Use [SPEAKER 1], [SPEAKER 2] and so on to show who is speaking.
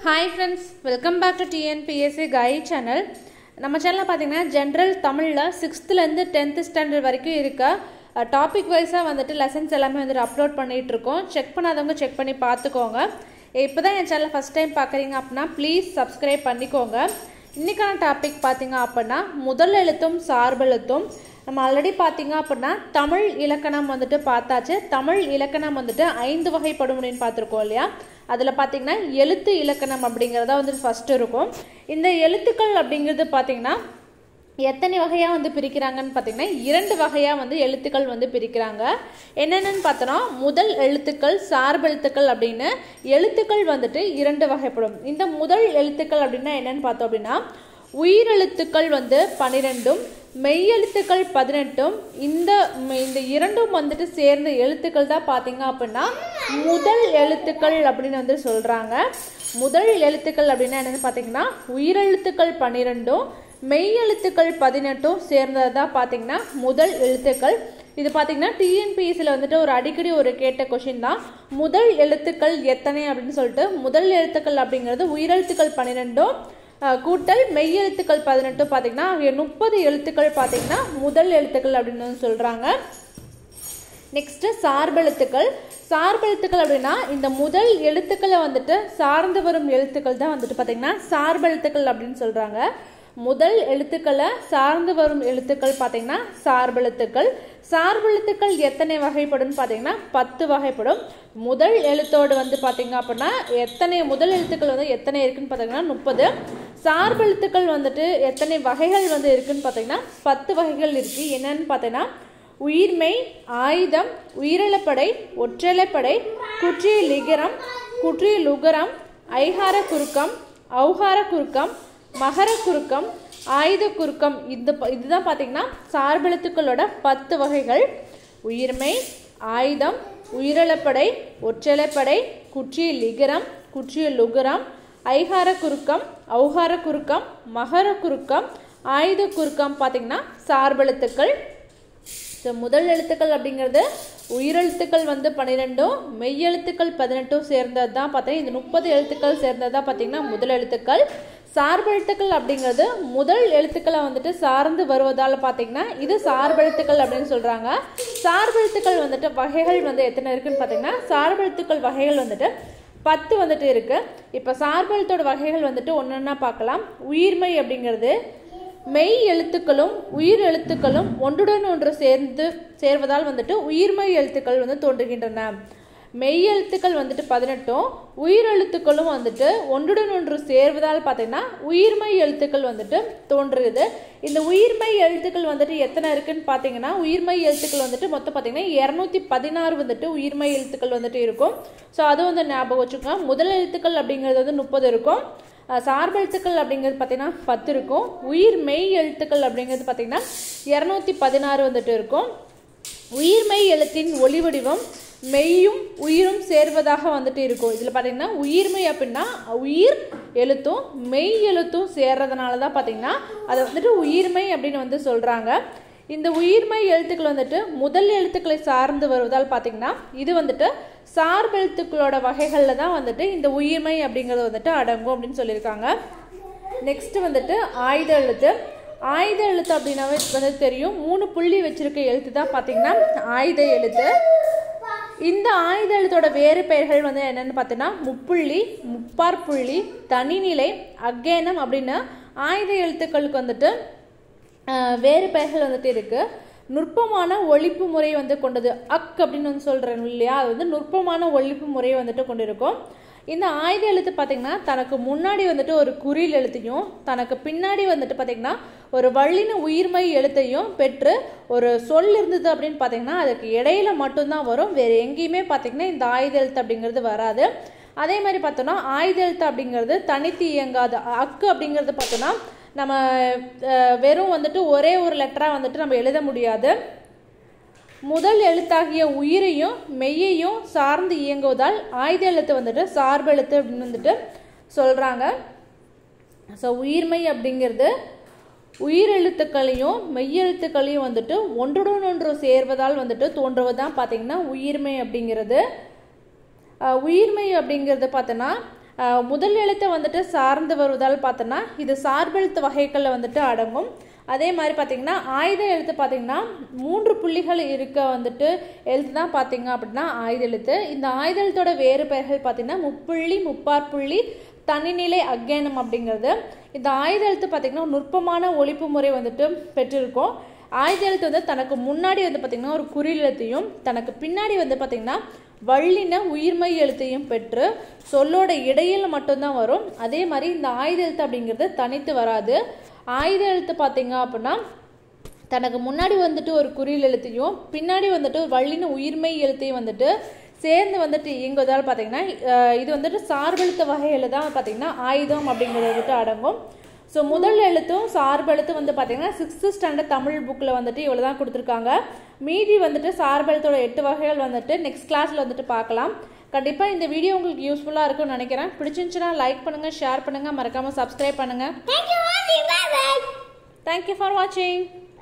[SPEAKER 1] Hi friends welcome back to TNPSC guide channel நம்ம சேனலில் பார்த்தீங்கன்னா ஜென்ரல் தமிழில் சிக்ஸ்த்துலேருந்து டென்த்து ஸ்டாண்டர்ட் வரைக்கும் இருக்க டாபிக் வைஸாக வந்துட்டு லெசன்ஸ் எல்லாமே வந்துட்டு அப்லோட் பண்ணிகிட்டு இருக்கோம் செக் பண்ணாதவங்க செக் பண்ணி பார்த்துக்கோங்க இப்போ தான் என் சேனலை ஃபஸ்ட் டைம் பார்க்குறீங்க அப்படின்னா ப்ளீஸ் சப்ஸ்கிரைப் பண்ணிக்கோங்க இன்றைக்கான டாபிக் பார்த்தீங்க அப்படின்னா முதல் எழுத்தும் சார்பெழுத்தும் நம்ம ஆல்ரெடி பார்த்தீங்க அப்படின்னா தமிழ் இலக்கணம் வந்துட்டு பார்த்தாச்சு தமிழ் இலக்கணம் வந்துட்டு ஐந்து வகைப்படும் அப்படின்னு பார்த்துருக்கோம் இல்லையா அதில் பார்த்தீங்கன்னா எழுத்து இலக்கணம் அப்படிங்கிறதா வந்துட்டு ஃபஸ்ட்டு இருக்கும் இந்த எழுத்துக்கள் அப்படிங்கிறது பார்த்தீங்கன்னா எத்தனை வகையாக வந்து பிரிக்கிறாங்கன்னு பார்த்தீங்கன்னா இரண்டு வகையாக வந்து எழுத்துக்கள் வந்து பிரிக்கிறாங்க என்னென்னு பார்த்தோன்னா முதல் எழுத்துக்கள் சார்பெழுத்துக்கள் அப்படின்னு எழுத்துக்கள் வந்துட்டு இரண்டு வகைப்படும் இந்த முதல் எழுத்துக்கள் அப்படின்னா என்னன்னு பார்த்தோம் அப்படின்னா உயிரெழுத்துக்கள் வந்து பன்னிரெண்டும் மெய்யெழுத்துக்கள் பதினெட்டும் இந்த இந்த இரண்டும் வந்துட்டு சேர்ந்த எழுத்துக்கள் தான் பார்த்தீங்க அப்படின்னா முதல் எழுத்துக்கள் அப்படின்னு வந்து சொல்கிறாங்க முதல் எழுத்துக்கள் அப்படின்னா என்னென்னு பார்த்தீங்கன்னா உயிரெழுத்துக்கள் பன்னிரெண்டும் மெய்யெழுத்துக்கள் பதினெட்டும் சேர்ந்தது தான் பார்த்தீங்கன்னா முதல் எழுத்துக்கள் இது பார்த்தீங்கன்னா டிஎன்பிஎஸ்சியில் வந்துட்டு ஒரு அடிக்கடி ஒரு கேட்ட கொஷின் தான் முதல் எழுத்துக்கள் எத்தனை அப்படின்னு சொல்லிட்டு முதல் எழுத்துக்கள் அப்படிங்கிறது உயிரெழுத்துக்கள் பன்னிரெண்டும் கூட்டல் மெய்யெழுத்துக்கள் பதினெட்டு பார்த்தீங்கன்னா முப்பது எழுத்துக்கள் பார்த்தீங்கன்னா முதல் எழுத்துக்கள் அப்படின்னு சொல்கிறாங்க நெக்ஸ்ட்டு சார்பெழுத்துக்கள் சார்பெழுத்துக்கள் அப்படின்னா இந்த முதல் எழுத்துக்களை வந்துட்டு சார்ந்து வரும் எழுத்துக்கள் தான் வந்துட்டு பார்த்தீங்கன்னா சார்பெழுத்துக்கள் அப்படின்னு சொல்கிறாங்க முதல் எழுத்துக்களை சார்ந்து வரும் எழுத்துக்கள் பார்த்தீங்கன்னா சார்பெழுத்துக்கள் சார்பெழுத்துக்கள் எத்தனை வகைப்படும் பார்த்தீங்கன்னா பத்து வகைப்படும் முதல் எழுத்தோடு வந்து பார்த்தீங்க அப்படின்னா எத்தனை முதல் எழுத்துக்கள் வந்து எத்தனை இருக்குன்னு பார்த்தீங்கன்னா முப்பது சார்பெழுத்துக்கள் வந்துட்டு எத்தனை வகைகள் வந்து இருக்குன்னு பார்த்தீங்கன்னா பத்து வகைகள் இருக்குது என்னன்னு பார்த்தீங்கன்னா உயிர்மை ஆயுதம் உயிரிழப்படை ஒற்றலைப்படை குற்றிய லிகரம் குற்றிய லுகரம் ஐகார குறுக்கம் ஔகார குறுக்கம் மகர குறுக்கம் ஆயுத குறுக்கம் இந்த இதுதான் பார்த்தீங்கன்னா சார்பெழுத்துக்களோட பத்து வகைகள் உயிர்மை ஆயுதம் உயிரிழப்படை ஒற்றலைப்படை குற்றிய லிகரம் குற்றிய லுகரம் ஐகார குறுக்கம் ஔகார குறுக்கம் மகர குறுக்கம் ஆயுத குறுக்கம் பார்த்தீங்கன்னா சார்பெழுத்துக்கள் ஸோ முதல் எழுத்துக்கள் அப்படிங்கிறது உயிரெழுத்துக்கள் வந்து பன்னிரெண்டும் மெய்யெழுத்துக்கள் பதினெட்டும் சேர்ந்தது தான் பார்த்தீங்கன்னா இந்த முப்பது எழுத்துக்கள் சேர்ந்தது தான் பார்த்தீங்கன்னா முதல் எழுத்துக்கள் சார்பெழுத்துக்கள் அப்படிங்கிறது முதல் எழுத்துக்களை வந்துட்டு சார்ந்து வருவதால் பார்த்தீங்கன்னா இது சார்பெழுத்துக்கள் அப்படின்னு சொல்கிறாங்க சார்பெழுத்துக்கள் வந்துட்டு வகைகள் வந்து எத்தனை இருக்குன்னு பார்த்தீங்கன்னா சார்பெழுத்துக்கள் வகைகள் வந்துட்டு பத்து வந்துட்டு இருக்கு இப்போ சார்பெழுத்தோட வகைகள் வந்துட்டு ஒன்றொன்னா பார்க்கலாம் உயிர்மை அப்படிங்கிறது மெய் எழுத்துக்களும் உயிர் எழுத்துக்களும் ஒன்றுடன் ஒன்று சேர்ந்து சேர்வதால் வந்துட்டு உயிர்மை எழுத்துக்கள் வந்து தோன்றுகின்றன மெய் எழுத்துக்கள் வந்துட்டு பதினெட்டும் உயிர் எழுத்துக்களும் வந்துட்டு ஒன்றுடன் ஒன்று சேர்வதால் பார்த்தீங்கன்னா உயிர்மை எழுத்துக்கள் வந்துட்டு தோன்றுகிறது இந்த உயிர்மை எழுத்துக்கள் வந்துட்டு எத்தனை இருக்குன்னு பார்த்தீங்கன்னா உயிர்மை எழுத்துக்கள் வந்துட்டு மொத்தம் பார்த்தீங்கன்னா இரநூத்தி பதினாறு வந்துட்டு உயிர்மை எழுத்துக்கள் வந்துட்டு இருக்கும் ஸோ அது வந்து ஞாபகம் வச்சுக்கோங்க முதல் எழுத்துக்கள் அப்படிங்கிறது வந்து முப்பது இருக்கும் சார்பெழுத்துக்கள் அப்படிங்கிறது பார்த்தீங்கன்னா பத்து இருக்கும் உயிர் மெய் எழுத்துக்கள் அப்படிங்கிறது பார்த்தீங்கன்னா இரநூத்தி பதினாறு வந்துட்டு இருக்கும் உயிர்மெய் எழுத்தின் ஒளி வடிவம் மெய்யும் உயிரும் சேர்வதாக வந்துட்டு இருக்கும் இதில் பார்த்தீங்கன்னா உயிர்மெய் அப்படின்னா உயிர் எழுத்தும் மெய் எழுத்தும் சேர்றதுனால தான் பார்த்தீங்கன்னா அதை வந்துட்டு உயிர்மெய் அப்படின்னு வந்து சொல்கிறாங்க இந்த உயிர்மை எழுத்துக்கள் வந்துட்டு முதல் எழுத்துக்களை சார்ந்து வருவதால் பார்த்தீங்கன்னா இது வந்துட்டு சார்பெழுத்துக்களோட வகைகளில் தான் வந்துட்டு இந்த உயிர்மை அப்படிங்கிறது வந்துட்டு அடங்கும் அப்படின்னு சொல்லியிருக்காங்க நெக்ஸ்ட் வந்துட்டு ஆயுத எழுத்து ஆயுத எழுத்து அப்படின்னாவே வந்து தெரியும் மூணு புள்ளி வச்சிருக்க எழுத்து தான் பார்த்தீங்கன்னா ஆயுத எழுத்து இந்த ஆயுத எழுத்தோட வேறு பெயர்கள் வந்து என்னென்னு பார்த்தீங்கன்னா முப்புள்ளி முப்பார் புள்ளி தனிநிலை அக்கேனம் அப்படின்னு ஆயுத எழுத்துக்களுக்கு வந்துட்டு வேறு பெயர்கள் வந்துட்டு இருக்குது நுட்பமான ஒழிப்பு முறை வந்து கொண்டது அக் அப்படின்னு வந்து சொல்கிறேன் இல்லையா அது வந்து நுட்பமான ஒழிப்பு முறையை வந்துட்டு கொண்டிருக்கும் இந்த ஆயுத எழுத்து பார்த்திங்கன்னா தனக்கு முன்னாடி வந்துட்டு ஒரு குறில் எழுத்தையும் தனக்கு பின்னாடி வந்துட்டு பார்த்திங்கன்னா ஒரு வள்ளின உயிர்மை எழுத்தையும் பெற்று ஒரு சொல் இருந்தது அப்படின்னு பார்த்திங்கன்னா அதுக்கு இடையில மட்டும்தான் வரும் வேறு எங்கேயுமே பார்த்திங்கன்னா இந்த ஆயுத எழுத்து அப்படிங்கிறது வராது அதே மாதிரி பார்த்தோன்னா ஆயுத எழுத்து அப்படிங்கிறது தனித்து இயங்காது அக்கு அப்படிங்கிறது பார்த்தோன்னா நம்ம வெறும் வந்துட்டு ஒரே ஒரு லெட்டராக வந்துட்டு நம்ம எழுத முடியாது முதல் எழுத்தாகிய உயிரையும் மெய்யையும் சார்ந்து இயங்குவதால் ஆயுத எழுத்து வந்துட்டு சார்பெழுத்து அப்படின்னு வந்துட்டு சொல்கிறாங்க ஸோ உயிர்மை அப்படிங்கிறது உயிரெழுத்துக்களையும் மெய்யெழுத்துக்களையும் வந்துட்டு ஒன்றுடன் ஒன்று சேர்வதால் வந்துட்டு தோன்றுவது தான் பார்த்திங்கன்னா உயிர்மை அப்படிங்கிறது அஹ், உயிர்மை அப்படிங்கிறது பார்த்தோன்னா அஹ், முதல் எழுத்தை வந்துட்டு சார்ந்து வருவதால் பார்த்தோன்னா இது சார்பெழுத்து வகைகளில் வந்துட்டு அடங்கும் அதே மாதிரி பார்த்தீங்கன்னா ஆயுத எழுத்து பார்த்தீங்கன்னா மூன்று புள்ளிகள் இருக்க வந்துட்டு எழுத்து தான் பார்த்தீங்க அப்படின்னா ஆயுத எழுத்து இந்த ஆயுத எழுத்தோட வேறு பெயர்கள் பார்த்தீங்கன்னா முப்புள்ளி முப்பாற்புள்ளி தனிநிலை அக்கேனம் அப்படிங்கிறது இந்த ஆயுத எழுத்து பார்த்தீங்கன்னா ஒரு நுட்பமான ஒழிப்பு முறை வந்துட்டு பெற்றிருக்கும் ஆயுத எழுத்து வந்து தனக்கு முன்னாடி வந்து பார்த்திங்கன்னா ஒரு குறில் எழுத்தையும் தனக்கு பின்னாடி வந்து பார்த்திங்கன்னா வள்ளின உயிர்மை எழுத்தையும் பெற்று சொல்லோட இடையில் மட்டும்தான் வரும் அதே மாதிரி இந்த ஆயுத எழுத்து அப்படிங்கிறது தனித்து வராது ஆயுத எழுத்து பார்த்தீங்க அப்படின்னா தனக்கு முன்னாடி வந்துட்டு ஒரு குறில் எழுத்தையும் பின்னாடி வந்துட்டு ஒரு வள்ளின உயிர்மை எழுத்தையும் வந்துட்டு சேர்ந்து வந்துட்டு இயங்குவதால் பார்த்தீங்கன்னா அஹ், இது வந்துட்டு சார்பெழுத்து வகையில் தான் பார்த்தீங்கன்னா ஆயுதம் அப்படிங்கிறது வந்துட்டு அடங்கும் ஸோ முதல் எழுத்தும் சார்பெழுத்தும் வந்து பார்த்தீங்கன்னா சிக்ஸ்த்து ஸ்டாண்டர்ட் தமிழ் புக்கில் வந்துட்டு இவ்வளோ தான் கொடுத்துருக்காங்க மீதி வந்துட்டு சார்பெழுத்தோட எட்டு வகைகள் வந்துட்டு நெக்ஸ்ட் கிளாஸில் வந்துட்டு பார்க்கலாம் கண்டிப்பாக இந்த வீடியோ உங்களுக்கு யூஸ்ஃபுல்லாக இருக்கும்னு நினைக்கிறேன் பிடிச்சிருந்துச்சுன்னா லைக் பண்ணுங்கள் ஷேர் பண்ணுங்கள் மறக்காமல் சப்ஸ்கிரைப் பண்ணுங்கள்
[SPEAKER 2] Thank you for watching. Bye bye.
[SPEAKER 1] Thank you for வாட்சிங்